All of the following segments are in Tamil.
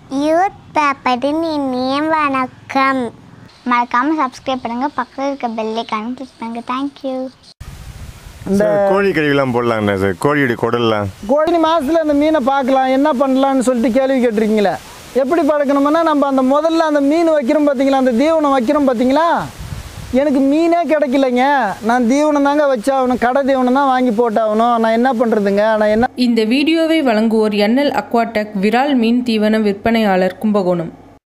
யூத் பேப்பரின் இனிய வணக்கம் மறக்காமல் சப்ஸ்கிரைப் பண்ணுங்கள் பக்கத்தில் இருக்க பெல்லைக்கான கிளிக் பண்ணுங்கள் தேங்க்யூ இந்த சார் கோழி கழிவுலாம் போடலாங்கண்ணா சார் கோழியுடைய குடல்லாம் கோழி மாதத்தில் அந்த மீனை பார்க்கலாம் என்ன பண்ணலான்னு சொல்லிட்டு கேள்வி கேட்டிருக்கீங்களே எப்படி பழக்கணும்னா நம்ம அந்த முதல்ல அந்த மீன் வைக்கிறோம் பார்த்தீங்களா அந்த தீவனம் வைக்கிறோம் பார்த்தீங்களா எனக்கு மீனே கிடைக்கலைங்க நான் தீவனம் தாங்க வச்சாகணும் கடை தீவனம் தான் வாங்கி போட்டாகணும் நான் என்ன பண்ணுறதுங்க நான் என்ன இந்த வீடியோவை வழங்குவோர் என்எல் அக்வாடெக் விரால் மீன் தீவன விற்பனையாளர் கும்பகோணம்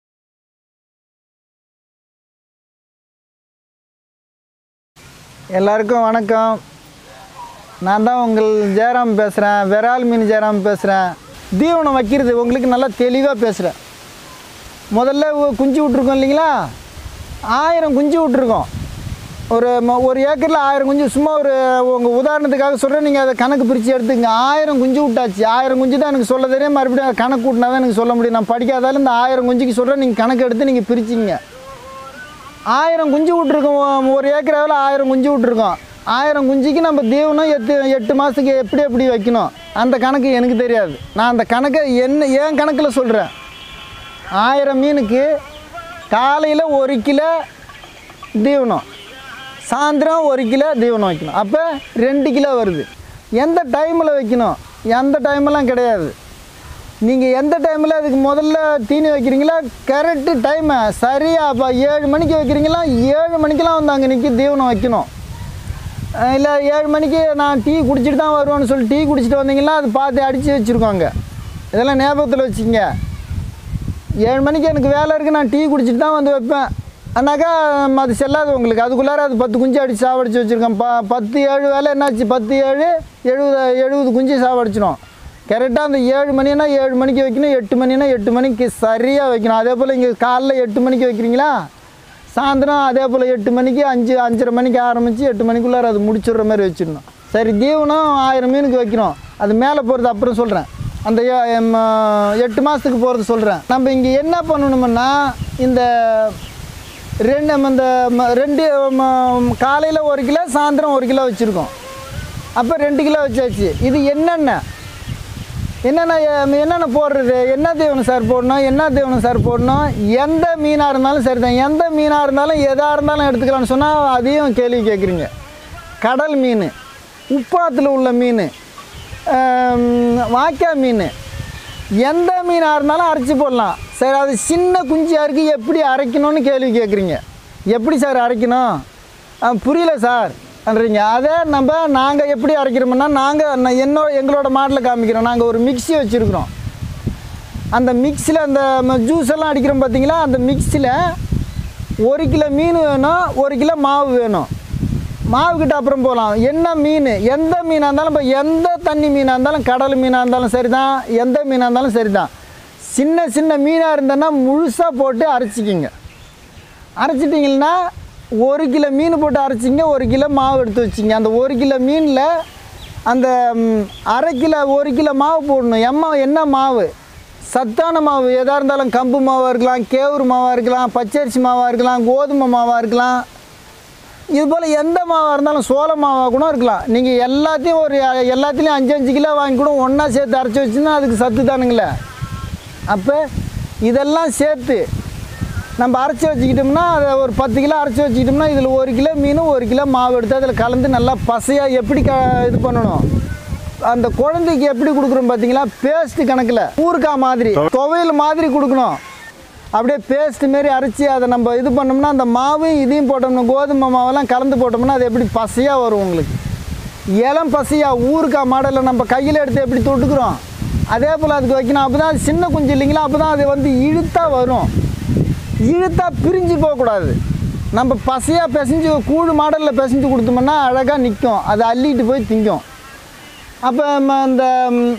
எல்லாருக்கும் வணக்கம் நான் தான் உங்கள் ஜெயராம் பேசுகிறேன் விரால் மீன் ஜெயராம் பேசுகிறேன் தீவனம் வைக்கிறது உங்களுக்கு நல்லா தெளிவாக பேசுகிறேன் முதல்ல ஒ- குஞ்சு விட்ருக்கோம் இல்லைங்களா ஆயிரம் குஞ்சு விட்ருக்கோம் ஒரு ம- ஒரு ஏக்கரில் ஆயிரம் குஞ்சு சும்மா ஒரு உங்கள் உதாரணத்துக்காக சொல்கிறேன் நீங்கள் அதை கணக்கு பிரித்து எடுத்துங்க ஆயிரம் குஞ்சு விட்டாச்சு ஆயிரம் குஞ்சு தான் எனக்கு சொல்ல தெரியும் மறுபடியும் அதை கணக்கு கூட்டினா தான் எனக்கு சொல்ல முடியும் நான் படிக்காதாலும் இந்த ஆயிரம் குஞ்சுக்கு சொல்கிறேன் நீங்கள் கணக்கு எடுத்து நீங்கள் பிரிச்சிங்க ஆயிரம் குஞ்சு விட்ருக்கோம் ஒரு ஏக்கராவில் ஆயிரம் குஞ்சு விட்ருக்கோம் ஆயிரம் குஞ்சுக்கு நம்ம தீவனம் எட்டு எட்டு மாதத்துக்கு எப்படி எப்படி வைக்கணும் அந்த கணக்கு எனக்கு தெரியாது நான் அந்த கணக்கை என்ன என் கணக்கில் சொல்கிறேன் ஆயிரம் மீனுக்கு காலையில் ஒரு கிலோ தீவனம் சாயந்தரம் ஒரு கிலோ தீவனம் வைக்கணும் அப்போ ரெண்டு கிலோ வருது எந்த டைமில் வைக்கணும் எந்த டைமெல்லாம் கிடையாது நீங்கள் எந்த டைமில் அதுக்கு முதல்ல தீனி வைக்கிறீங்களா கரெக்டு டைமு சரியா அப்போ ஏழு மணிக்கு வைக்கிறீங்களா ஏழு மணிக்கெலாம் வந்து அங்கே நிற்க தீவனம் வைக்கணும் இல்லை ஏழு மணிக்கு நான் டீ குடிச்சிட்டு தான் வருவேன்னு சொல்லி டீ குடிச்சிட்டு வந்தீங்கன்னா அது பார்த்து அடித்து வச்சுருக்கோங்க இதெல்லாம் ஞாபகத்தில் வச்சுக்கங்க ஏழு மணிக்கு எனக்கு வேலை இருக்குது நான் டீ குடிச்சிட்டு தான் வந்து வைப்பேன் அண்ணாக்கா ம், அது செல்லாது உங்களுக்கு அதுக்குள்ளார அது பத்து குஞ்சு அடித்து சாவடிச்சு வச்சுருக்கேன் ப பத்து ஏழு வேலை என்னாச்சு பத்து ஏழு எழுபது எழுபது குஞ்சு சாவடிச்சிடும் கரெக்டாக அந்த ஏழு மணினா ஏழு மணிக்கு வைக்கணும் எட்டு மணினா எட்டு மணிக்கு சரியாக வைக்கணும் அதே போல் இங்கே காலைல எட்டு மணிக்கு வைக்கிறீங்களா சாயந்தரம் அதே போல் எட்டு மணிக்கு அஞ்சு அஞ்சரை மணிக்கு ஆரம்பித்து எட்டு மணிக்குள்ளார அது முடிச்சிடுற மாதிரி வச்சிடணும் சரி தீவனம் ஆயிரம் மீனுக்கு வைக்கிறோம் அது மேலே போகிறது அப்புறம் சொல்கிறேன் அந்த ஏ- எம், எட்டு மாதத்துக்கு போகிறது சொல்கிறேன் நம்ம இங்கே என்ன பண்ணணுமுன்னா இந்த ரெண்டு நம்ம இந்த ம- ரெண்டு காலையில் ஒரு கிலோ சாயந்தரம் ஒரு கிலோ வச்சுருக்கோம் அப்போ ரெண்டு கிலோ வச்சாச்சு இது என்னென்ன என்னென்ன எ- என்னென்ன போடுறது என்ன தீவனம் சார் போடணும் என்ன தீவனம் சார் போடணும் எந்த மீனாக இருந்தாலும் சரி தான் எந்த மீனாக இருந்தாலும் எதாக இருந்தாலும் எடுத்துக்கலாம்னு சொன்னால் அதையும் கேள்வி கேட்குறீங்க கடல் மீன் உப்பாத்தில் உள்ள மீன் வாய்க்கா மீன் எந்த மீனாக இருந்தாலும் அரைச்சி போடலாம் சரி அது சின்ன குஞ்சியாக இருக்குது எப்படி அரைக்கணும்னு கேள்வி கேட்குறீங்க எப்படி சார் அரைக்கணும் ஆ, புரியல சார் பண்ணுறீங்க அதை நம்ம நாங்கள் எப்படி அரைக்கிறோம்னா நாங்கள் என்னோட எங்களோட மாடலில் காமிக்கிறோம் நாங்கள் ஒரு மிக்ஸி வச்சுருக்குறோம் அந்த மிக்ஸியில் அந்த ஜூஸ் எல்லாம் அடிக்கிறோம் பார்த்தீங்களா அந்த மிக்ஸியில் ஒரு கிலோ மீன் வேணும் ஒரு கிலோ மாவு வேணும் மாவு கிட்ட அப்புறம் போகலாம் என்ன மீன் எந்த மீனாக இருந்தாலும் இப்போ எந்த தண்ணி மீனாக இருந்தாலும் கடல் மீனாக இருந்தாலும் சரி தான் எந்த மீனாக இருந்தாலும் சரி தான் சின்ன சின்ன மீனாக இருந்ததுன்னா முழுசாக போட்டு அரைச்சிக்கிங்க அரைச்சிட்டிங்கன்னா ஒரு கிலோ மீன் போட்டு அரைச்சிங்க ஒரு கிலோ மாவு எடுத்து வச்சிங்க அந்த ஒரு கிலோ மீனில் அந்த ம், அரை கிலோ ஒரு கிலோ மாவு போடணும் எம்மா என்ன மாவு சத்தான மாவு எதாக இருந்தாலும் கம்பு மாவாக இருக்கலாம் கேவுரு மாவாக இருக்கலாம் பச்சரிசி மாவாக இருக்கலாம் கோதுமை மாவாக இருக்கலாம் இது போல் எந்த மாவாக இருந்தாலும் சோள மாவாக கூட இருக்கலாம் நீங்கள் எல்லாத்தையும் ஒரு எல்லாத்துலேயும் அஞ்சு அஞ்சு கிலோ வாங்கி கூட ஒன்றா சேர்த்து அரைச்சி வச்சுன்னா அதுக்கு சத்து தானுங்களே அப்போ இதெல்லாம் சேர்த்து நம்ம அரைச்சி வச்சுக்கிட்டோம்னா அதை ஒரு பத்து கிலோ அரைச்சி வச்சுக்கிட்டோம்னா இதில் ஒரு கிலோ மீனும் ஒரு கிலோ மாவு எடுத்து அதில் கலந்து நல்லா பசையாக எப்படி க இது பண்ணணும் அந்த குழந்தைக்கு எப்படி கொடுக்குறோம் பார்த்தீங்களா பேஸ்ட் கணக்கில் ஊறுகாய் மாதிரி துவையல் மாதிரி கொடுக்கணும் அப்படியே பேஸ்ட் மாரி அரைச்சி அதை நம்ம இது பண்ணோம்னா அந்த மாவும் இதையும் போட்டோம்னா கோதுமை மாவெல்லாம் கலந்து போட்டோம்னா அது எப்படி பசையாக வரும் உங்களுக்கு இளம் பசையாக ஊறுகாய் மாடலில் நம்ம கையில் எடுத்து எப்படி தொட்டுக்கிறோம் அதே போல் அதுக்கு வைக்கணும் அப்போ தான் சின்ன குஞ்சு இல்லைங்களா அப்போ தான் அது வந்து இழுத்தா வரும் இழுத்தா பிரிஞ்சு போகக்கூடாது நம்ம பசையாக பிசைஞ்சு கூழு மாடலில் பிசைஞ்சு கொடுத்தோம்னா அழகாக நிற்கும் அதை அள்ளிட்டு போய் திங்கும் அப்போ அந்த ம்,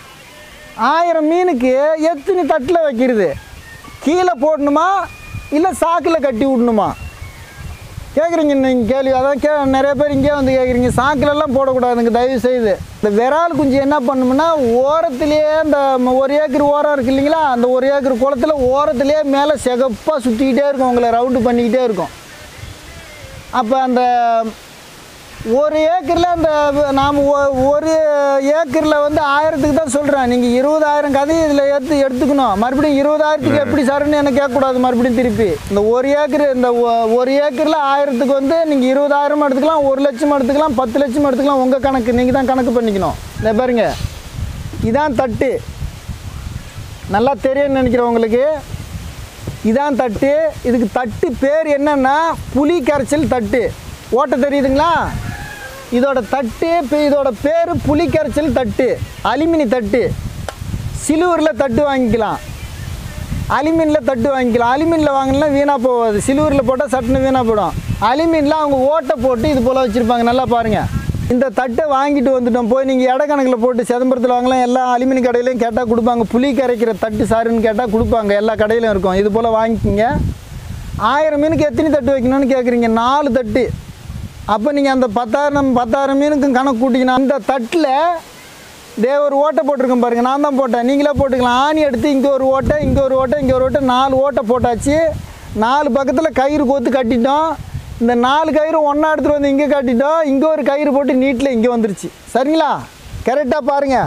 ஆயிரம் மீனுக்கு எத்தனை தட்டில் வைக்கிறது கீழே போடணுமா இல்லை சாக்கில் கட்டி விடணுமா கேட்குறீங்க நீங்கள் கேள்வி அதான் கே நிறைய பேர் இங்கே வந்து கேட்குறீங்க சாக்கிலெல்லாம் போடக்கூடாதுங்க தயவு செய்து இந்த விரால் குஞ்சு என்ன பண்ணணும்னா ஓரத்துலேயே இந்த ம- ஒரு ஏக்கர் ஓரம் இருக்கு இல்லைங்களா அந்த ஒரு ஏக்கர் குளத்துல ஓரத்துலேயே மேலே சிகப்பாக சுற்றிக்கிட்டே இருக்கும் உங்களை ரவுண்டு பண்ணிக்கிட்டே இருக்கும் அப்போ அந்த ஒரு ஏக்கரில் அந்த நாம் ஒரு ஏக்கரில் வந்து ஆயிரத்துக்கு தான் சொல்கிறேன் நீங்கள் இருபதாயிரம் கதையை இதில் எடுத்து எடுத்துக்கணும் மறுபடியும் இருபதாயிரத்துக்கு எப்படி சாருன்னு எனக்கு கேட்கக்கூடாது மறுபடியும் திருப்பி இந்த ஒரு ஏக்கர் இந்த ஒ- ஒரு ஏக்கரில் ஆயிரத்துக்கு வந்து நீங்கள் இருபதாயிரம் எடுத்துக்கலாம் ஒரு லட்சம் எடுத்துக்கலாம் பத்து லட்சம் எடுத்துக்கலாம் உங்கள் கணக்கு நீங்கள் தான் கணக்கு பண்ணிக்கணும் இந்த பாருங்க இதான் தட்டு நல்லா தெரியும்னு நினைக்கிறேன் உங்களுக்கு இதான் தட்டு இதுக்கு தட்டு பேர் என்னன்னா புலி கரைச்சல் தட்டு ஓட்ட தெரியுதுங்களா இதோட தட்டு இப்போ இதோட பேர் புலி கரைச்சல் தட்டு அலுமினி தட்டு சிலுவரில் தட்டு வாங்கிக்கலாம் அலுமினியில் தட்டு வாங்கிக்கலாம் அலுமினியில் வாங்கினா வீணாக போகாது சில்வரில் போட்டால் சட்டுன்னு வீணாக போயிடும் அலுமினியில் அவங்க ஓட்டை போட்டு இது போல் வச்சுருப்பாங்க நல்லா பாருங்கள் இந்த தட்டை வாங்கிட்டு வந்துட்டோம் போய் நீங்கள் இட கணக்கில் போட்டு சிதம்பரத்தில் வாங்கலாம் எல்லா அலுமினி கடையிலையும் கேட்டால் கொடுப்பாங்க புளி கரைக்கிற தட்டு சாருன்னு கேட்டால் கொடுப்பாங்க எல்லா கடையிலும் இருக்கும் இது போல் வாங்கிக்கிங்க ஆயிரம் மீனுக்கு எத்தனை தட்டு வைக்கணும்னு கேட்குறீங்க நாலு தட்டு அப்போ நீங்கள் அந்த பத்தாயிரம் பத்தாயிரம் மீனுக்கும் கணக்கு கூட்டிங்கன்னா அந்த தட்டில் இதே ஒரு ஓட்டை போட்டிருக்கேன் பாருங்கள் நான் தான் போட்டேன் நீங்களே போட்டுக்கலாம் ஆணி எடுத்து இங்கே ஒரு ஓட்டை இங்கே ஒரு ஓட்டை இங்கே ஒரு ஓட்டை நாலு ஓட்டை போட்டாச்சு நாலு பக்கத்தில் கயிறு கோத்து கட்டிட்டோம் இந்த நாலு கயிறு ஒன்றா எடுத்துகிட்டு வந்து இங்கே கட்டிட்டோம் இங்கே ஒரு கயிறு போட்டு நீட்டில் இங்கே வந்துருச்சு சரிங்களா கரெக்டாக பாருங்கள்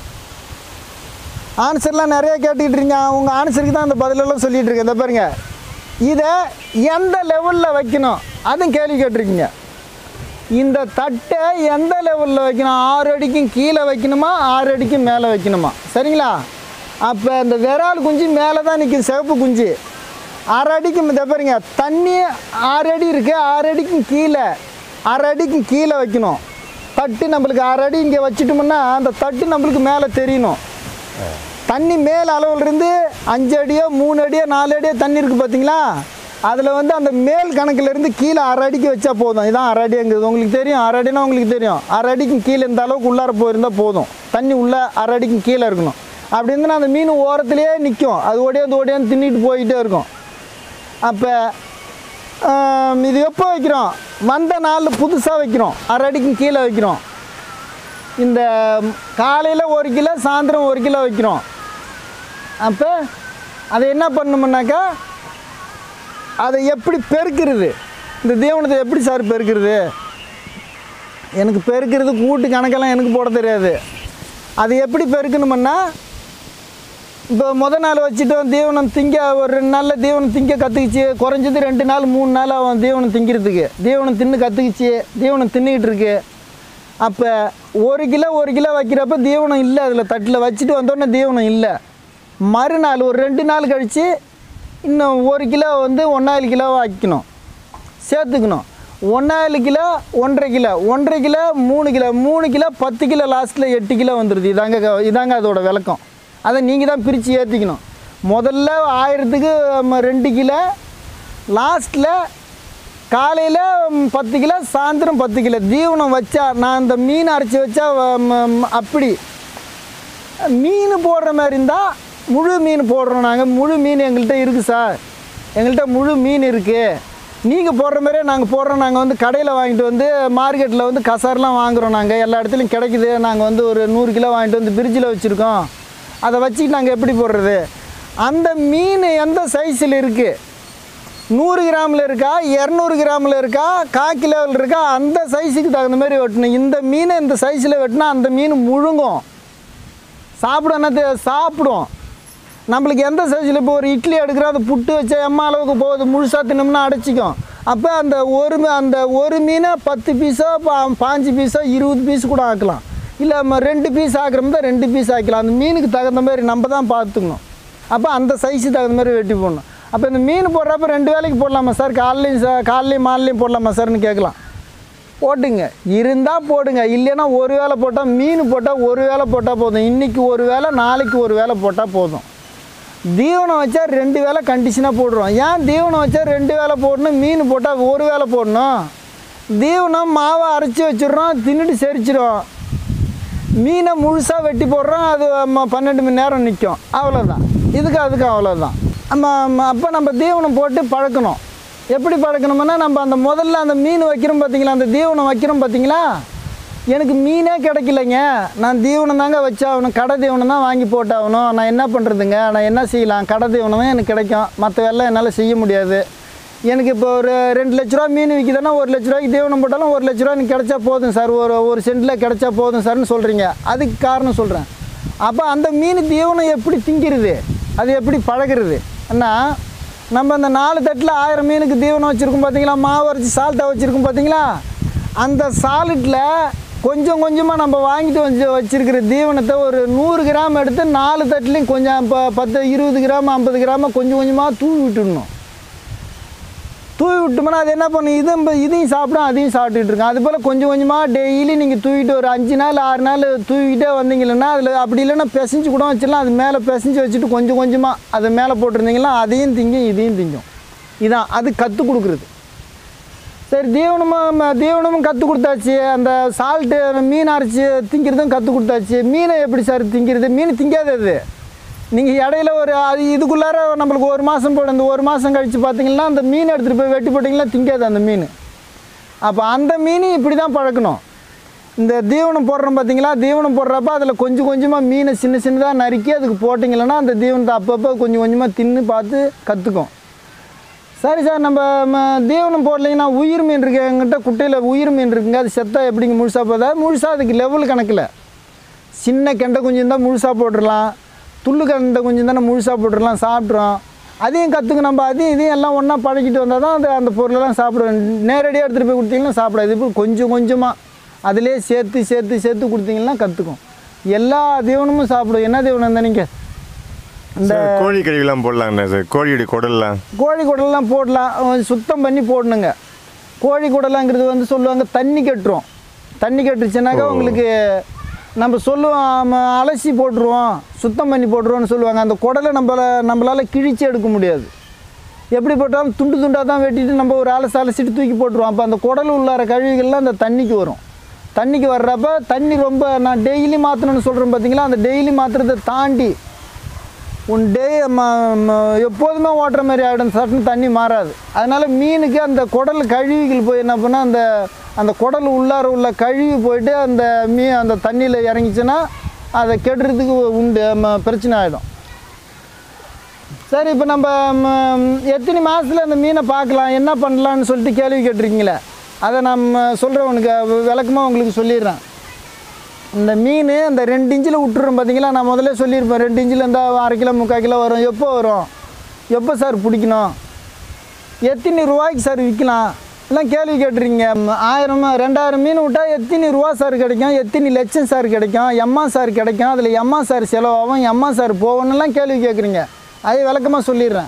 ஆன்சர்லாம் நிறைய கேட்டுக்கிட்டு இருக்கீங்க உங்கள் ஆன்சருக்கு தான் அந்த பதிலெல்லாம் சொல்லிகிட்டு இருக்கேன் இந்த பாருங்க இதை எந்த லெவலில் வைக்கணும் அதுவும் கேள்வி கேட்டிருக்கீங்க இந்த தட்டை எந்த லெவலில் வைக்கணும் ஆறு அடிக்கும் கீழே வைக்கணுமா ஆறு அடிக்கும் மேலே வைக்கணுமா சரிங்களா அப்போ இந்த விரால் குஞ்சு மேலே தான் நிற்கிது சிவப்பு குஞ்சு அரை அடிக்கு இந்த பாருங்க தண்ணி ஆறு அடி இருக்குது ஆறு அடிக்கும் கீழே அரை அடிக்கும் கீழே வைக்கணும் தட்டு நம்மளுக்கு அரை அடி இங்கே வச்சிட்டோம்னா அந்த தட்டு நம்மளுக்கு மேலே தெரியணும் தண்ணி மேல் அளவுல இருந்து அஞ்சு அடியோ மூணு அடியோ நாலு அடியோ தண்ணி இருக்குது பார்த்தீங்களா அதில் வந்து அந்த மேல் கணக்குல இருந்து கீழே அரை அடிக்கு வச்சா போதும் இதான் அரை அடிங்கிறது உங்களுக்கு தெரியும் அரை அடினா உங்களுக்கு தெரியும் அரை அடிக்கும் கீழே இந்த அளவுக்கு உள்ளார போயிருந்தால் போதும் தண்ணி உள்ள அரை அடிக்கும் கீழே இருக்கணும் அப்படி இருந்தால் அந்த மீன் ஓரத்துலேயே நிற்கும் அது ஓடியாந்து ஓடியாந்து தின்னிட்டு போயிட்டே இருக்கும் அப்போ இது எப்போ வைக்கிறோம் வந்த நாளில் புதுசாக வைக்கிறோம் அரை அடிக்கும் கீழே வைக்கிறோம் இந்த காலையில் ஒரு கிலோ சாயந்தரம் ஒரு கிலோ வைக்கிறோம் அப்போ அதை என்ன பண்ணோம்னாக்கா அதை எப்படி பெருக்கிறது இந்த தீவனத்தை எப்படி சார் பெருக்கிறது எனக்கு பெருக்கிறது கூட்டு கணக்கெல்லாம் எனக்கு போட தெரியாது அது எப்படி பெருக்கணுமுன்னா இப்போ முத நாள் வச்சுட்டோம் தீவனம் திங்க ஒரு ரெண்டு நாளில் தீவனம் திங்க கற்றுக்குச்சு குறைஞ்சது ரெண்டு நாள் மூணு நாள் அவன் தீவனம் திங்கிறதுக்கு தீவனம் தின்னு கற்றுக்குச்சு தீவனம் தின்னுக்கிட்டு இருக்கு அப்போ ஒரு கிலோ ஒரு கிலோ வைக்கிறப்ப தீவனம் இல்லை அதில் தட்டில் வச்சுட்டு வந்தோடனே தீவனம் இல்லை மறுநாள் ஒரு ரெண்டு நாள் கழித்து இன்னும் ஒரு கிலோ வந்து ஒன்றாயிரம் கிலோ வைக்கணும் சேர்த்துக்கணும் ஒன்றாயிரம் கிலோ ஒன்றரை கிலோ ஒன்றரை கிலோ மூணு கிலோ மூணு கிலோ பத்து கிலோ லாஸ்ட்டில் எட்டு கிலோ வந்துடுது இதாங்க க- இதாங்க அதோட விளக்கம் அதை நீங்கள் தான் பிரித்து ஏற்றிக்கணும் முதல்ல ஆயிரத்துக்கு ம, ரெண்டு கிலோ லாஸ்ட்டில் காலையில் பத்து கிலோ சாயந்தரம் பத்து கிலோ தீவனம் வச்சா நான் இந்த மீன் அரைச்சி வச்சா வ- ம- ம- அப்படி மீன் போடுற மாதிரி இருந்தால் முழு மீன் போடுறோம் நாங்கள் முழு மீன் எங்கள்கிட்ட இருக்குது சார் எங்கள்கிட்ட முழு மீன் இருக்குது நீங்கள் போடுற மாதிரியே நாங்கள் போடுறோம் நாங்கள் வந்து கடையில் வாங்கிட்டு வந்து மார்க்கெட்டில் வந்து கசாரெலாம் வாங்குகிறோம் நாங்கள் எல்லா இடத்துலையும் கிடைக்குது நாங்கள் வந்து ஒரு நூறு கிலோ வாங்கிட்டு வந்து ஃப்ரிட்ஜில் வச்சுருக்கோம் அதை வச்சுக்கிட்டு நாங்கள் எப்படி போடுறது அந்த மீன் எந்த சைஸில் இருக்குது நூறு கிராமில் இருக்கா இரநூறு கிராமில் இருக்கா கால் கிலோவில் இருக்கா அந்த சைஸுக்கு தகுந்த மாதிரி வெட்டணும் இந்த மீனை இந்த சைஸில் வெட்டினா அந்த மீன் முழுங்கும் சாப்பிடும் என்ன தெ- சாப்பிடும் நம்மளுக்கு எந்த சைஸில் இப்போ ஒரு இட்லி எடுக்கிறோம் அதை புட்டு வச்சா எம்மா அளவுக்கு போகுது முழுசாக தின்னோம்னா அடைச்சிக்கும் அப்போ அந்த ஒரு மீ- அந்த ஒரு மீனை பத்து பீஸோ பா பாஞ்சு பீஸோ இருபது பீஸ் கூட ஆக்கலாம் இல்லை நம்ம ரெண்டு பீஸ் ஆக்குறோம் தான் ரெண்டு பீஸ் ஆக்கலாம் அந்த மீனுக்கு தகுந்த மாதிரி நம்ம தான் பார்த்துக்கணும் அப்போ அந்த சைஸுக்கு தகுந்த மாதிரி வெட்டி போடணும் அப்போ இந்த மீன் போடுறப்ப ரெண்டு வேலைக்கு போடலாமா சார் காலையும் சார் காலையும் மாலையும் போடலாமா சார்னு கேட்கலாம் போட்டுங்க இருந்தால் போடுங்க இல்லைன்னா ஒரு வேளை போட்டால் மீன் போட்டால் ஒரு வேளை போட்டால் போதும் இன்றைக்கி ஒரு வேளை நாளைக்கு ஒரு வேளை போட்டால் போதும் தீவனம் வச்சா ரெண்டு வேளை கண்டிஷனாக போடுறோம் ஏன் தீவனம் வச்சா ரெண்டு வேளை போடணும் மீன் போட்டால் ஒரு வேளை போடணும் தீவனம் மாவை அரைச்சி வச்சிடுறோம் தின்னுட்டு செரிச்சிடும் மீனை முழுசாக வெட்டி போடுறோம் அது ம- பன்னெண்டு மணி நேரம் நிற்கும் அவ்வளோதான் இதுக்கு அதுக்கு அவ்வளோதான் நம்ம அப்போ நம்ம தீவனம் போட்டு பழக்கணும் எப்படி பழக்கணும்னா நம்ம அந்த முதல்ல அந்த மீன் வைக்கிறோம் பார்த்தீங்களா அந்த தீவனம் வைக்கிறோம் பார்த்தீங்களா எனக்கு மீனே கிடைக்கலைங்க நான் தீவனம் தாங்க வச்சாகணும் கடை தீவனம் தான் வாங்கி போட்டாகணும் நான் என்ன பண்ணுறதுங்க நான் என்ன செய்யலாம் கடை தீவனம் தான் எனக்கு கிடைக்கும் மற்ற வேலை என்னால் செய்ய முடியாது எனக்கு இப்போ ஒரு ரெண்டு லட்ச ரூபா மீன் விற்கிதுன்னா ஒரு லட்ச ரூபாய்க்கு தீவனம் போட்டாலும் ஒரு லட்ச ரூபா எனக்கு கிடைச்சா போதும் சார் ஒரு ஒரு சென்டில் கிடைச்சா போதும் சார்னு சொல்கிறீங்க அதுக்கு காரணம் சொல்கிறேன் அப்போ அந்த மீன் தீவனம் எப்படி திங்கிறது அது எப்படி பழகிறது அண்ணா நம்ம அந்த நாலு தட்டில் ஆயிரம் மீனுக்கு தீவனம் வச்சுருக்கோம் பார்த்தீங்களா மாவு அரைச்சி சால்ட்டை வச்சுருக்கோம் பார்த்தீங்களா அந்த சால்ட்டில் கொஞ்சம் கொஞ்சமாக நம்ம வாங்கிட்டு வந்து வச்சுருக்கிற தீவனத்தை ஒரு நூறு கிராம் எடுத்து நாலு தட்டுலையும் கொஞ்சம் இப்போ பத்து இருபது கிராம் ஐம்பது கிராம கொஞ்சம் கொஞ்சமாக தூவி விட்டுடணும் தூவி விட்டோம்னா அது என்ன பண்ணும் இதுவும் இப்ப இதையும் சாப்பிடும் அதையும் சாப்பிட்டுட்டு இருக்கும் அது போல் கொஞ்சம் கொஞ்சமாக டெய்லி நீங்கள் தூவிட்டு ஒரு அஞ்சு நாள் ஆறு நாள் தூவிக்கிட்டே வந்தீங்கன்னா அதில் அப்படி இல்லைன்னா பிசைஞ்சு கூட வச்சிடலாம் அது மேலே பிசைஞ்சு வச்சுட்டு கொஞ்சம் கொஞ்சமாக அதை மேலே போட்டிருந்தீங்கன்னா அதையும் திங்கும் இதையும் திங்கும் இதான் அது கற்றுக் கொடுக்குறது சரி தீவனமும் தீவனமும் கற்றுக் கொடுத்தாச்சு அந்த சால்ட்டு மீன் அரைச்சி திங்கிறதும் கற்றுக் கொடுத்தாச்சு மீனை எப்படி சார் திங்கிறது மீன் திங்காது அது நீங்கள் இடையில ஒரு அது இதுக்குள்ளார நம்மளுக்கு ஒரு மாதம் போடும் இந்த ஒரு மாதம் கழித்து பார்த்தீங்கன்னா அந்த மீன் எடுத்துகிட்டு போய் வெட்டி போட்டிங்கன்னா திங்காது அந்த மீன் அப்போ அந்த மீன் இப்படி தான் பழக்கணும் இந்த தீவனம் போடுறோம் பார்த்தீங்களா தீவனம் போடுறப்ப அதில் கொஞ்சம் கொஞ்சமாக மீனை சின்ன சின்னதாக நறுக்கி அதுக்கு போட்டிங்கன்னா அந்த தீவனத்தை அப்பப்போ கொஞ்சம் கொஞ்சமாக தின்னு பார்த்து கற்றுக்கும் சரி சார் நம்ம ம, தீவனம் போடலைங்கன்னா உயிர் மீன் இருக்கு எங்கிட்ட குட்டையில் உயிர் மீன் இருக்குங்க அது செத்தா எப்படிங்க முழுசாக போதா முழுசாக அதுக்கு லெவல் கணக்கில் சின்ன கெண்டை குஞ்சு இருந்தால் முழுசாக போட்டுடலாம் துள்ளு கெண்டை குஞ்சு தானே முழுசாக போட்டுடலாம் சாப்பிட்றோம் அதையும் கற்றுக்க நம்ம அதையும் இதையும் எல்லாம் ஒன்றா பழகிட்டு வந்தால் தான் அது அந்த பொருளெல்லாம் சாப்பிடுவேன் நேரடியாக எடுத்துகிட்டு போய் கொடுத்தீங்கன்னா சாப்பிடாது இப்போ கொஞ்சம் கொஞ்சமாக அதிலே சேர்த்து சேர்த்து சேர்த்து கொடுத்தீங்கன்னா கற்றுக்கும் எல்லா தீவனமும் சாப்பிடும் என்ன தீவனம் தான் நீங்கள் சார் கோழி கழிவுலாம் போடலாங்கண்ணா சார் கோழியுடைய குடல்லாம் கோழி குடலாம் போடலாம் அஹ் சுத்தம் பண்ணி போடணுங்க கோழி குடலாங்கிறது வந்து சொல்லுவாங்க தண்ணி கட்டுரும் தண்ணி கட்டுருச்சுனாக்கா உங்களுக்கு நம்ம சொல்லுவோம் ஆமா, அலசி போட்டுருவோம் சுத்தம் பண்ணி போட்டுருவோம்னு சொல்லுவாங்க அந்த குடலை நம்மள நம்மளால் கிழிச்சு எடுக்க முடியாது எப்படி போட்டாலும் துண்டு துண்டாக தான் வெட்டிட்டு நம்ம ஒரு அலசி அலசிட்டு தூக்கி போட்டுருவோம் அப்போ அந்த குடல் உள்ளார கழிவுகள்லாம் அந்த தண்ணிக்கு வரும் தண்ணிக்கு வர்றப்ப தண்ணி ரொம்ப நான் டெய்லி மாற்றணும்னு சொல்கிறேன் பார்த்தீங்களா அந்த டெய்லி மாற்றுறதை தாண்டி உன் டே ம ம- எப்போதுமே ஓட்டுற மாதிரி ஆகிடும் சட்டுன்னு தண்ணி மாறாது அதனால் மீனுக்கு அந்த குடல் கழுவிகள் போய் என்ன பண்ணால் அந்த அந்த குடல் உள்ளார உள்ள கழுவி போயிட்டு அந்த மீ அந்த தண்ணியில் இறங்கிச்சுன்னா அதை கெடுறதுக்கு உண்டு ம, பிரச்சனை ஆகிடும் சரி இப்போ நம்ம ம, எத்தனை மாதத்தில் அந்த மீனை பார்க்கலாம் என்ன பண்ணலான்னு சொல்லிட்டு கேள்வி கேட்டிருக்கீங்களே அதை நம்ம சொல்கிறேன் உனக்கு விளக்கமாக உங்களுக்கு சொல்லிடுறேன் இந்த மீன் அந்த ரெண்டு இன்ச்சில் விட்டுறோம் பார்த்தீங்களா நான் முதல்ல சொல்லியிருப்பேன் ரெண்டு இன்ச்சில் இருந்தால் அரை கிலோ முக்கால் கிலோ வரும் எப்போ வரும் எப்போ சார் பிடிக்கணும் எத்தனை ரூபாய்க்கு சார் விற்கலாம் எல்லாம் கேள்வி கேட்டுறீங்க ம், ஆயிரம் ரெண்டாயிரம் மீன் விட்டால் எத்தனை ரூபா சார் கிடைக்கும் எத்தனை லட்சம் சார் கிடைக்கும் எம்மா சார் கிடைக்கும் அதில் எம்மா சார் செலவாகும் எம்மா சார் போகணும்லாம் கேள்வி கேட்குறீங்க அதை விளக்கமாக சொல்லிடுறேன்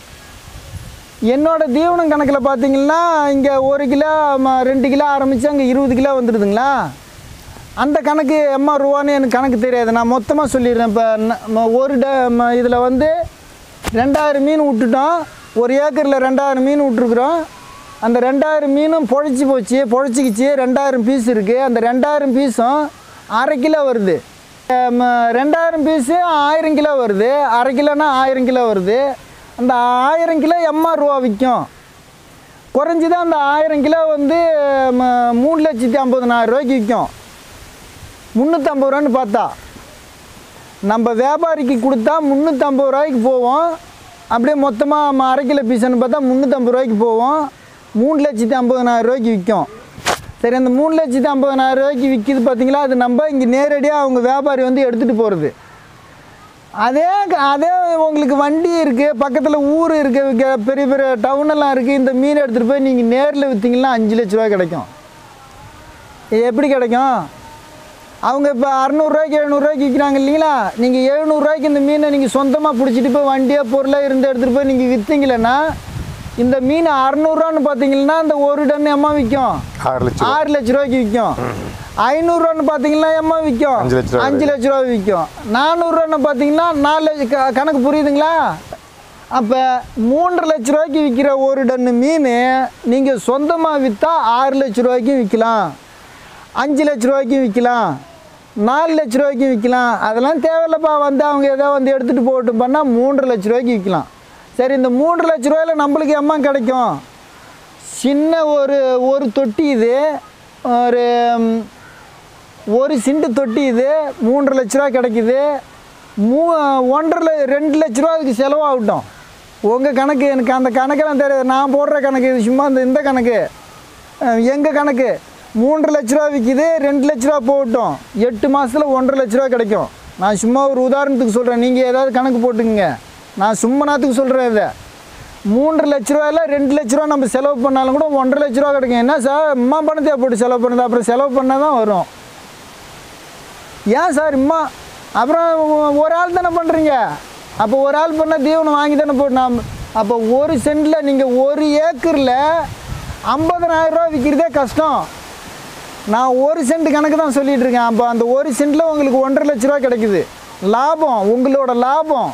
என்னோட தீவனம் கணக்கில் பார்த்தீங்கன்னா இங்கே ஒரு கிலோ ம- ரெண்டு கிலோ ஆரம்பித்து அங்கே இருபது கிலோ வந்துடுதுங்களா அந்த கணக்கு எம்மா ரூபான்னு எனக்கு கணக்கு தெரியாது நான் மொத்தமாக சொல்லிடுறேன் இப்போ ஒரு ட இதில் வந்து ரெண்டாயிரம் மீன் விட்டுட்டோம் ஒரு ஏக்கரில் ரெண்டாயிரம் மீன் விட்ருக்குறோம் அந்த ரெண்டாயிரம் மீனும் பொழைச்சி போச்சு பொழைச்சிக்கிச்சு ரெண்டாயிரம் பீஸ் இருக்குது அந்த ரெண்டாயிரம் பீஸும் அரை கிலோ வருது ம, ரெண்டாயிரம் பீஸு ஆயிரம் கிலோ வருது அரை கிலோனா ஆயிரம் கிலோ வருது அந்த ஆயிரம் கிலோ எம்மா ரூபா விற்கும் குறைஞ்சி தான் அந்த ஆயிரம் கிலோ வந்து ம, மூணு லட்சத்தி ஐம்பதுனாயிரம் ரூபாய்க்கு விற்கும் முந்நூற்றம்பது ரூபான்னு பார்த்தா நம்ம வியாபாரிக்கு கொடுத்தா முந்நூற்றம்பது ரூபாய்க்கு போவோம் அப்படியே மொத்தமாக அரை கிலோ பீஸ்னு பார்த்தா முந்நூற்றம்பது ரூபாய்க்கு போவோம் மூணு லட்சத்தி ஐம்பதனாயிரம் ரூபாய்க்கு விற்கும் சரி அந்த மூணு லட்சத்தி ஐம்பதனாயிரம் ரூபாய்க்கு விற்கிது பார்த்தீங்களா அது நம்ம இங்கே நேரடியாக அவங்க வியாபாரி வந்து எடுத்துகிட்டு போகிறது அதே அதே உங்களுக்கு வண்டி இருக்குது பக்கத்தில் ஊர் இருக்குது பெரிய பெரிய டவுனெல்லாம் இருக்குது இந்த மீன் எடுத்துகிட்டு போய் நீங்கள் நேரில் விற்றீங்கன்னா அஞ்சு லட்ச ரூபா கிடைக்கும் இது எப்படி கிடைக்கும் அவங்க இப்போ அறநூறுரூவாய்க்கு எழுநூறுவாய்க்கு விற்கிறாங்க இல்லைங்களா நீங்கள் எழுநூறுவாய்க்கு இந்த மீனை நீங்கள் சொந்தமாக பிடிச்சிட்டு போய் வண்டியாக பொருளாக இருந்து எடுத்துகிட்டு போய் நீங்கள் விற்றீங்களேன்னா இந்த மீன் அறநூறுவான்னு பார்த்தீங்கன்னா இந்த ஒரு டன் எம்மா விற்கும் ஆறு லட்சம் ஆறு லட்ச ரூபாய்க்கு விற்கும் ஐநூறுரூவான்னு பார்த்தீங்கன்னா எம்மா விற்கும் அஞ்சு லட்ச ரூபா அஞ்சு லட்ச ரூபா விற்கும் நானூறுரூவான்னு பார்த்தீங்கன்னா நாலு லட்ச க- கணக்கு புரியுதுங்களா அப்போ மூன்றரை லட்ச ரூபாய்க்கு விற்கிற ஒரு டன்னு மீன் நீங்கள் சொந்தமாக விற்றா ஆறு லட்ச ரூபாய்க்கும் விற்கலாம் அஞ்சு லட்ச ரூபாய்க்கும் விற்கலாம் நாலு லட்ச ரூபாய்க்கும் விற்கலாம் அதெல்லாம் தேவையில்லப்பா வந்து அவங்க ஏதோ வந்து எடுத்துகிட்டு போகட்டும் பண்ணால் மூன்றரை லட்ச ரூபாய்க்கு விற்கலாம் சரி இந்த மூன்று லட்ச ரூபாயில் நம்மளுக்கு எம்மா கிடைக்கும் சின்ன ஒரு ஒரு தொட்டி இது ஒரு ம், ஒரு சிண்டு தொட்டி இது மூன்றரை லட்ச ரூபா கிடைக்குது மூ ஒன்றரை ல- ரெண்டு லட்ச ரூபா அதுக்கு செலவாகட்டும் உங்கள் கணக்கு எனக்கு அந்த கணக்கெல்லாம் தெரியாது நான் போடுற கணக்கு இது சும்மா இந்த இந்த கணக்கு எங்கள் கணக்கு மூன்று லட்ச ரூபா விற்கிது ரெண்டு லட்ச ரூபா போகட்டும் எட்டு மாதத்தில் ஒன்றரை லட்ச ரூபா கிடைக்கும் நான் சும்மா ஒரு உதாரணத்துக்கு சொல்கிறேன் நீங்கள் ஏதாவது கணக்கு போட்டுக்குங்க நான் சும்மா நாத்துக்கு சொல்கிறேன் இதை மூன்று லட்ச ரூபாயில் ரெண்டு லட்ச ரூபா நம்ம செலவு பண்ணாலும் கூட ஒன்றரை லட்ச ரூபா கிடைக்கும் என்ன சார் அம்மா பணத்தையா போட்டு செலவு பண்ணுது அப்புறம் செலவு பண்ணால் தான் வரும் ஏன் சார் இம்மா அப்புறம் ஒ- ஒரு ஆள் தானே பண்ணுறீங்க அப்போ ஒரு ஆள் பண்ணால் தீவனம் வாங்கி தானே போட்டு நாம் அப்போ ஒரு சென்டில் நீங்கள் ஒரு ஏக்கரில் ஐம்பதனாயிரம் ரூபா விற்கிறதே கஷ்டம் நான் ஒரு சென்ட் கணக்கு தான் சொல்லிட்டு இருக்கேன் அப்போ அந்த ஒரு சென்ட்டில் உங்களுக்கு ஒன்றரை லட்ச ரூபா கிடைக்குது லாபம் உங்களோட லாபம்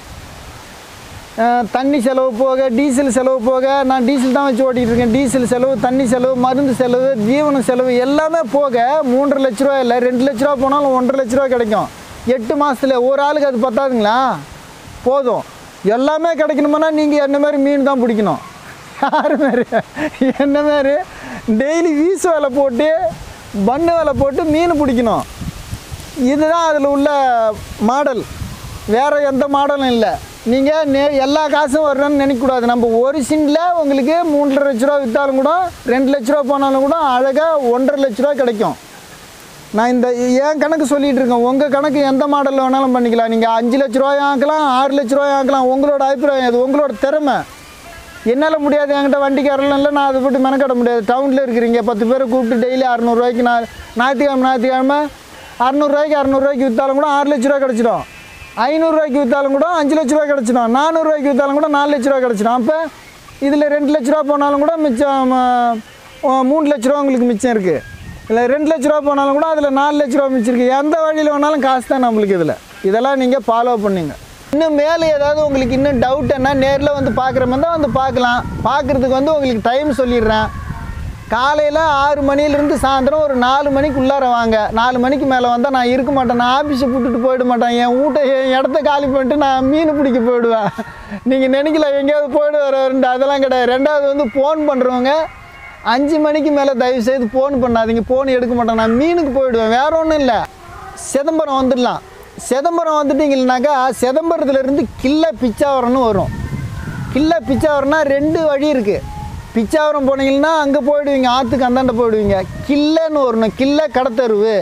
அஹ், தண்ணி செலவு போக டீசல் செலவு போக நான் டீசல் தான் வச்சு ஓட்டிகிட்டு இருக்கேன் டீசல் செலவு தண்ணி செலவு மருந்து செலவு ஜீவன செலவு எல்லாமே போக மூன்றரை லட்ச ரூபா இல்லை ரெண்டு லட்ச ரூபா போனாலும் ஒன்றரை லட்ச ரூபா கிடைக்கும் எட்டு மாதத்துல ஒரு ஆளுக்கு அது பத்தாதுங்களா போதும் எல்லாமே கிடைக்கணுமானா நீங்கள் என்ன மாதிரி மீன் தான் பிடிக்கணும் யார் மாதிரி என்ன மாதிரி டெய்லி வீசு வேலை போட்டு பண்ணு வேலை போட்டு மீன் பிடிக்கணும் இதுதான் அதில் உள்ள மாடல் வேறு எந்த மாடலும் இல்லை நீங்கள் நே எல்லா காசும் வரணும்னு நினைக்கக்கூடாது நம்ம ஒரு சின்னில் உங்களுக்கு மூன்றரை லட்ச ரூபா விற்றாலும் கூட ரெண்டு லட்ச ரூபா போனாலும் கூட அழகாக ஒன்றரை லட்ச ரூபா கிடைக்கும் நான் இந்த என் கணக்கு சொல்லிட்டு இருக்கேன் உங்கள் கணக்கு எந்த மாடலில் வேணாலும் பண்ணிக்கலாம் நீங்கள் அஞ்சு லட்ச ரூபாய் ஆக்கலாம் ஆறு லட்ச ரூபாய் ஆக்கலாம் உங்களோட அபிப்பிராயம் அது உங்களோட திறமை என்னால் முடியாது என்கிட்ட வண்டிக்காரெல்லாம் இல்லை நான் அதை போட்டு மெனக்கட முடியாது டவுனில் இருக்கிறீங்க பத்து பேரை கூப்பிட்டு டெய்லி அறநூறுவாய்க்கு நான் ஞாயிற்றுக்கிழமை ஞாயிற்றுக்கிழமை அறநூறுவாய்க்கு அறநூறுவாய்க்கு விற்றாலும் கூட ஆறு லட்ச ரூபா கிடச்சிடும் ஐநூறுரூவாய்க்கு விற்றாலும் கூட அஞ்சு லட்ச ரூபா கிடச்சிடும் நானூறுரூவாய்க்கு விற்றாலும் கூட நாலு லட்ச ரூபா கிடச்சிடும் அப்போ இதில் ரெண்டு லட்ச ரூபா போனாலும் கூட மிச்சம் ஆ, ஆ, மூணு லட்ச ரூபா உங்களுக்கு மிச்சம் இருக்குது இல்லை ரெண்டு லட்ச ரூபா போனாலும் கூட அதில் நாலு லட்ச ரூபா மிச்சம் இருக்குது எந்த வழியில் வேணாலும் காசு தான் நம்மளுக்கு இதில் இதெல்லாம் நீங்கள் ஃபாலோ பண்ணுங்க இன்னும் மேலே ஏதாவது உங்களுக்கு இன்னும் டவுட் என்ன நேரில் வந்து பார்க்குற மாதிரி தான் வந்து பார்க்கலாம் பார்க்குறதுக்கு வந்து உங்களுக்கு டைம் சொல்லிடுறேன் காலையில் ஆறு மணிலேருந்து சாயந்தரம் ஒரு நாலு மணிக்கு உள்ளார வாங்க நாலு மணிக்கு மேலே வந்தால் நான் இருக்க மாட்டேன் நான் ஆஃபீஸை விட்டுட்டு போயிட மாட்டேன் என் வீட்டை என் இடத்த காலி பண்ணிட்டு நான் மீன் பிடிக்க போயிடுவேன் நீங்கள் நினைக்கல எங்கேயாவது போயிடு வரேன்ட்டு அதெல்லாம் கிடையாது ரெண்டாவது வந்து ஃபோன் பண்ணுறவங்க அஞ்சு மணிக்கு மேலே தயவு செய்து ஃபோன் பண்ணாதீங்க ஃபோன் எடுக்க மாட்டேன் நான் மீனுக்கு போயிடுவேன் வேற ஒன்றும் இல்லை சிதம்பரம் வந்துடலாம் சிதம்பரம் வந்துட்டீங்கன்னாக்கா சிதம்பரத்துலேருந்து கில்ல பிச்சாவரம்னு வரும் கில்ல பிச்சாவரம்னா ரெண்டு வழி இருக்குது பிச்சாவரம் போனீங்கன்னா அங்கே போயிடுவீங்க ஆற்றுக்கு அந்தாண்ட போயிடுவீங்க கில்லைன்னு வரணும் கில்லை கடத்தருவு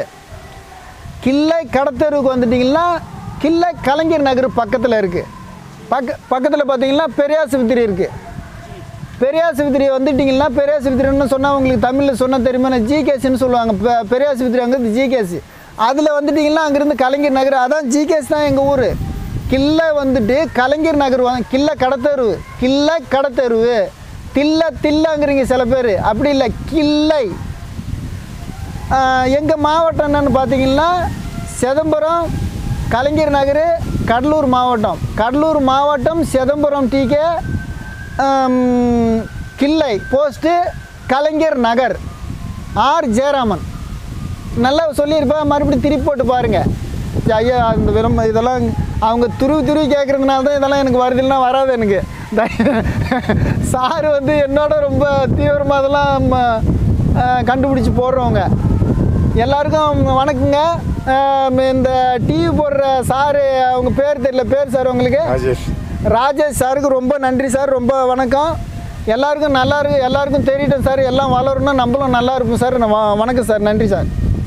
கில்லை கடத்தெருவுக்கு வந்துட்டிங்கன்னா கில்லை கலைஞர் நகர் பக்கத்தில் இருக்குது பக்க பக்கத்தில் பார்த்தீங்கன்னா பெரியாசுபத்திரி இருக்குது பெரியாசுபத்திரி வந்துட்டிங்கன்னா பெரியாசுபத்திரின்னு சொன்னால் உங்களுக்கு தமிழில் சொன்னால் தெரியுமா ஜிகேஸ்ன்னு சொல்லுவாங்க பெ பெரியாசுபத்திரி அங்கே ஜிகேஸ் அதில் வந்துட்டிங்கன்னா அங்கேருந்து கலைஞர் நகர் அதான் ஜிகேஸ் தான் எங்கள் ஊர் கில்லை வந்துட்டு கலைஞர் நகர் வாங்க கில்லை கடத்தெருவு கில்லை கடத்தெருவு தில்ல தில்லங்கிறீங்க சில பேர் அப்படி இல்லை கில்லை எங்கள் மாவட்டம் என்னன்னு பார்த்தீங்கன்னா சிதம்பரம் கலைஞர் நகர் கடலூர் மாவட்டம் கடலூர் மாவட்டம் Chidambaram TK Killai post Kalaignar Nagar R Jayaraman நல்லா சொல்லியிருப்பேன் மறுபடியும் திருப்பி போட்டு பாருங்கள் ஐயா அந்த விரும்ப இதெல்லாம் அவங்க துருவி துருவி கேட்குறதுனால தான் இதெல்லாம் எனக்கு வருது இல்லைன்னா வராது எனக்கு சார் வந்து என்னோட ரொம்ப தீவிரமாக அதெல்லாம் ம- அஹ், கண்டுபிடிச்சி போடுறவங்க எல்லாருக்கும் வணக்கங்க அஹ், இந்த டிவி போடுற சாரு அவங்க பேர் தெரியல பேர் சார் உங்களுக்கு ராஜேஷ் ராஜேஷ் சாருக்கு ரொம்ப நன்றி சார் ரொம்ப வணக்கம் எல்லாருக்கும் நல்லா இருக்கு எல்லாருக்கும் தெரியட்டும் சார் எல்லாம் வளரணும் நம்மளும் நல்லா இருப்போம் சார் நான் வ- வணக்கம் சார் நன்றி சார்